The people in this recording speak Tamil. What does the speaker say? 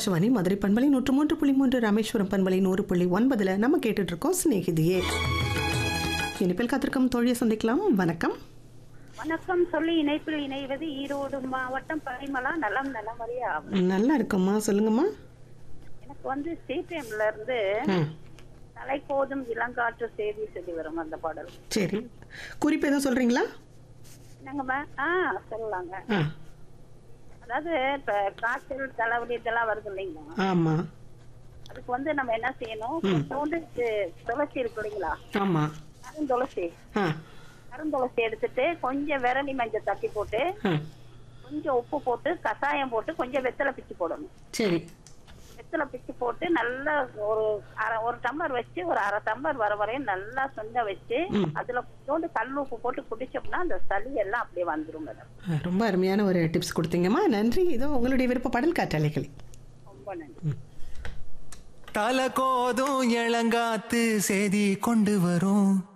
ஆகாஷவாணி மதுரை பண்பலை நூற்று மூன்று புள்ளி மூன்று ராமேஸ்வரம் பண்பலை நூறு புள்ளி ஒன்பதுல நம்ம கேட்டுட்டு இருக்கோம் சிநேகிதியே இனிப்பில் காத்திருக்கும் தோழியை சந்திக்கலாம் வணக்கம் வணக்கம் சொல்லி இணைப்பில் இணைவது ஈரோடு மாவட்டம் பரிமளா நலம் நலமறியா நல்லா இருக்கம்மா சொல்லுங்கம்மா எனக்கு வந்து சிபிஎம்ல இருந்து ம் தலைக்கோதும் இளங்காற்று செய்தி சொல்லி வரும் அந்த பாடல் சரி குறிப்பு எதுவும் சொல்றீங்களா என்னங்கம்மா ஆ சொல்லலாங்க ஆ அதாவது இப்ப காய்ச்சல் தலைவலி இதெல்லாம் வருது இல்லைங்களா ஆமாம் அதுக்கு வந்து நம்ம என்ன செய்யணும் கொஞ்சோண்டு து- துளசி இருக்கு இல்லைங்களா ஆமாம் கருந்துளசி ஆ கருந்துளசி எடுத்துட்டு கொஞ்சம் விரலி மஞ்சள் தட்டி போட்டு ஆ கொஞ்சம் உப்பு போட்டு கஷாயம் போட்டு கொஞ்சம் வெத்தலை பிச்சு போடணும் சரி வெத்தலை பிச்சு போட்டு நல்லா ஒரு அரை ஒரு டம்ளர் வச்சு ஒரு அரை டம்ளர் வர வரையும் நல்லா சுண்ட வச்சு ம். அதுல கொஞ்சோண்டு கல் உப்பு போட்டு குடிச்சோம்னா அந்த சளி எல்லாம் அப்படியே வந்துரும் மேடம் ஆ, ரொம்ப அருமையான ஒரு டிப்ஸ் கொடுத்தீங்கம்மா நன்றி இதோ உங்களுடைய விருப்ப பாடல் காற்றாலைகள் ரொம்ப நன்றி தல கோதும் இளங்காத்து செய்தி கொண்டு வரும்